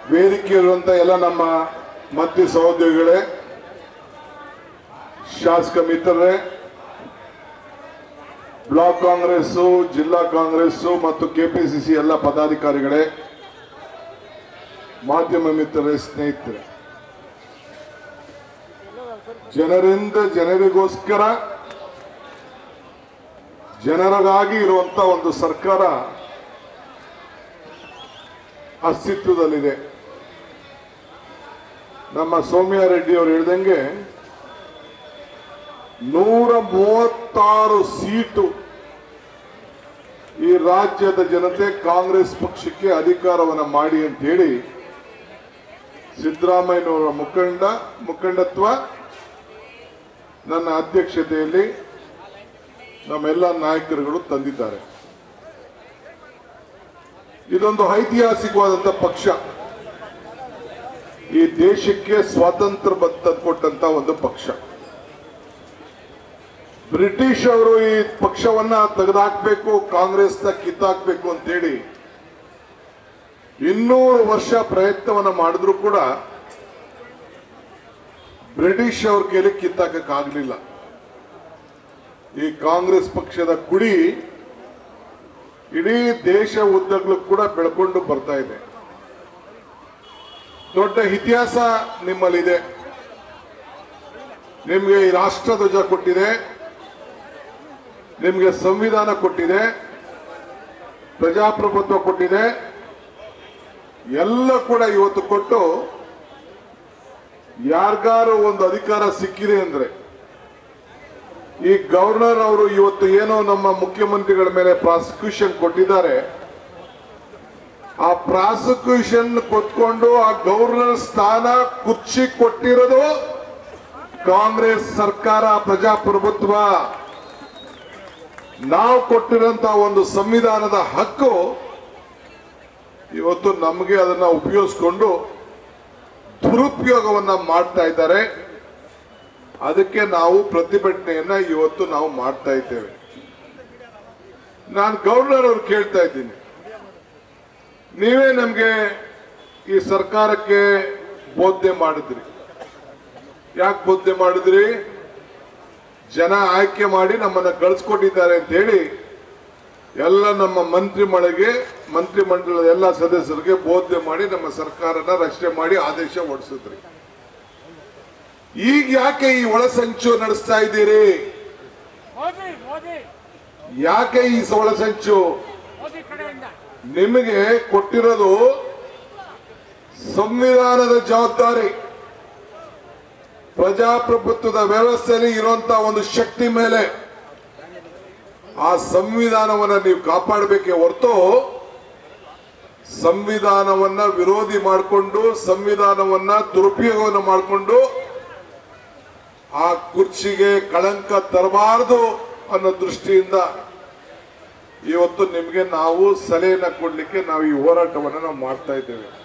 ವೇದಿಕೆ ಇರುವಂತ ಎಲ್ಲ ನಮ್ಮ ಮಧ್ಯ ಸಹೋದ್ಯೋಗಿಗಳೇ ಶಾಸಕ ಮಿತ್ರರೇ ಬ್ಲಾಕ್ ಕಾಂಗ್ರೆಸ್ಸು ಜಿಲ್ಲಾ ಕಾಂಗ್ರೆಸ್ಸು ಮತ್ತು ಕೆಪಿಸಿಸಿ ಎಲ್ಲ ಪದಾಧಿಕಾರಿಗಳೇ ಮಾಧ್ಯಮ ಮಿತ್ರರೇ ಸ್ನೇಹಿತರೆ ಜನರಿಂದ ಜನರಿಗೋಸ್ಕರ ಜನರಿಗಾಗಿ ಇರುವಂತ ಒಂದು ಸರ್ಕಾರ ಅಸ್ತಿತ್ವದಲ್ಲಿದೆ ನಮ್ಮ ಸೌಮ್ಯ ರೆಡ್ಡಿ ಅವರು ಹೇಳ್ದಂಗೆ ನೂರ ಮೂವತ್ತಾರು ಸೀಟು ಈ ರಾಜ್ಯದ ಜನತೆ ಕಾಂಗ್ರೆಸ್ ಪಕ್ಷಕ್ಕೆ ಅಧಿಕಾರವನ್ನು ಮಾಡಿ ಅಂತ ಹೇಳಿ ಸಿದ್ದರಾಮಯ್ಯನವರ ಮುಖಂಡ ಮುಖಂಡತ್ವ ನನ್ನ ಅಧ್ಯಕ್ಷತೆಯಲ್ಲಿ ನಮ್ಮೆಲ್ಲ ನಾಯಕರುಗಳು ತಂದಿದ್ದಾರೆ ಇದೊಂದು ಐತಿಹಾಸಿಕವಾದಂತ ಪಕ್ಷ ಈ ದೇಶಕ್ಕೆ ಸ್ವಾತಂತ್ರ್ಯ ಬದ್ಧ ಕೊಟ್ಟಂತ ಒಂದು ಪಕ್ಷ ಬ್ರಿಟಿಷ್ ಅವರು ಈ ಪಕ್ಷವನ್ನ ತೆಗೆದಾಕ್ಬೇಕು ಕಾಂಗ್ರೆಸ್ನ ಕಿತ್ತಾಕ್ಬೇಕು ಅಂತೇಳಿ ಇನ್ನೂರು ವರ್ಷ ಪ್ರಯತ್ನವನ್ನ ಮಾಡಿದ್ರು ಕೂಡ ಬ್ರಿಟಿಷ್ ಅವ್ರ ಕೈಲಿ ಕಿತ್ತಾಕಕ್ಕಾಗಲಿಲ್ಲ ಈ ಕಾಂಗ್ರೆಸ್ ಪಕ್ಷದ ಕುಡಿ ಇಡೀ ದೇಶ ಉದ್ದಗಲೂ ಕೂಡ ಬೆಳ್ಕೊಂಡು ಬರ್ತಾ ಇದೆ ದೊಡ್ಡ ಇತಿಹಾಸ ನಿಮ್ಮಲ್ಲಿದೆ ನಿಮಗೆ ಈ ರಾಷ್ಟ್ರಧ್ವಜ ಕೊಟ್ಟಿದೆ ನಿಮಗೆ ಸಂವಿಧಾನ ಕೊಟ್ಟಿದೆ ಪ್ರಜಾಪ್ರಭುತ್ವ ಕೊಟ್ಟಿದೆ ಎಲ್ಲ ಕೂಡ ಇವತ್ತು ಕೊಟ್ಟು ಯಾರಿಗಾರು ಒಂದು ಅಧಿಕಾರ ಸಿಕ್ಕಿದೆ ಅಂದ್ರೆ ಈ ಗವರ್ನರ್ ಅವರು ಇವತ್ತು ಏನೋ ನಮ್ಮ ಮುಖ್ಯಮಂತ್ರಿಗಳ ಮೇಲೆ ಪ್ರಾಸಿಕ್ಯೂಷನ್ ಕೊಟ್ಟಿದ್ದಾರೆ ಆ ಪ್ರಾಸಿಕ್ಯೂಷನ್ ಕೊತ್ಕೊಂಡು ಆ ಗವರ್ನರ್ ಸ್ಥಾನ ಕುರ್ಚಿ ಕೊಟ್ಟಿರೋದು ಕಾಂಗ್ರೆಸ್ ಸರ್ಕಾರ ಪ್ರಜಾಪ್ರಭುತ್ವ ನಾವು ಕೊಟ್ಟಿರೋಂತ ಒಂದು ಸಂವಿಧಾನದ ಹಕ್ಕು ಇವತ್ತು ನಮಗೆ ಅದನ್ನ ಉಪಯೋಗಿಸ್ಕೊಂಡು ದುರುಪಯೋಗವನ್ನ ಮಾಡ್ತಾ ಇದ್ದಾರೆ ಅದಕ್ಕೆ ನಾವು ಪ್ರತಿಭಟನೆಯನ್ನ ಇವತ್ತು ನಾವು ಮಾಡ್ತಾ ಇದ್ದೇವೆ ನಾನು ಗವರ್ನರ್ ಅವ್ರು ಕೇಳ್ತಾ ಇದ್ದೀನಿ ನೀವೇ ನಮಗೆ ಈ ಸರ್ಕಾರಕ್ಕೆ ಬೋಧನೆ ಮಾಡಿದ್ರಿ ಯಾಕೆ ಬೋಧನೆ ಮಾಡಿದ್ರಿ ಜನ ಆಯ್ಕೆ ಮಾಡಿ ನಮ್ಮನ್ನ ಕಳಿಸ್ಕೊಟ್ಟಿದ್ದಾರೆ ಅಂತ ಹೇಳಿ ಎಲ್ಲ ನಮ್ಮ ಮಂತ್ರಿ ಮಳೆಗೆ ಮಂತ್ರಿ ಮಂಡಲದ ಎಲ್ಲ ಸದಸ್ಯರಿಗೆ ಬೋಧನೆ ಮಾಡಿ ನಮ್ಮ ಸರ್ಕಾರನ ರಕ್ಷಣೆ ಮಾಡಿ ಆದೇಶ ಹೊರಡಿಸಿದ್ರಿ ಈಗ ಯಾಕೆ ಈ ಒಳಸಂಚು ನಡೆಸ್ತಾ ಇದ್ದೀರಿ ಮೋದಿ ಮೋದಿ ಯಾಕೆ ಈ ಒಳಸಂಚು ಮೋದಿ ಕಡೆಯಿಂದ ನಿಮಗೆ ಕೊಟ್ಟಿರೋದು ಸಂವಿಧಾನದ ಜವಾಬ್ದಾರಿ ಪ್ರಜಾಪ್ರಭುತ್ವದ ವ್ಯವಸ್ಥೆಯಲ್ಲಿ ಇರುವಂತಹ ಒಂದು ಶಕ್ತಿ ಮೇಲೆ ಆ ಸಂವಿಧಾನವನ್ನ ನೀವು ಕಾಪಾಡಬೇಕೇ ಹೊರತು ಸಂವಿಧಾನವನ್ನ ವಿರೋಧಿ ಮಾಡಿಕೊಂಡು ಸಂವಿಧಾನವನ್ನ ದುರುಪಯೋಗವನ್ನು ಮಾಡಿಕೊಂಡು ಆ ಕುರ್ಚಿಗೆ ಕಳಂಕ ತರಬಾರದು ಅನ್ನೋ ದೃಷ್ಟಿಯಿಂದ ಇವತ್ತು ನಿಮಗೆ ನಾವು ಸಲಹೆಯನ್ನ ಕೊಡ್ಲಿಕ್ಕೆ ನಾವು ಈ ಹೋರಾಟವನ್ನು ನಾವು ಮಾಡ್ತಾ ಇದ್ದೇವೆ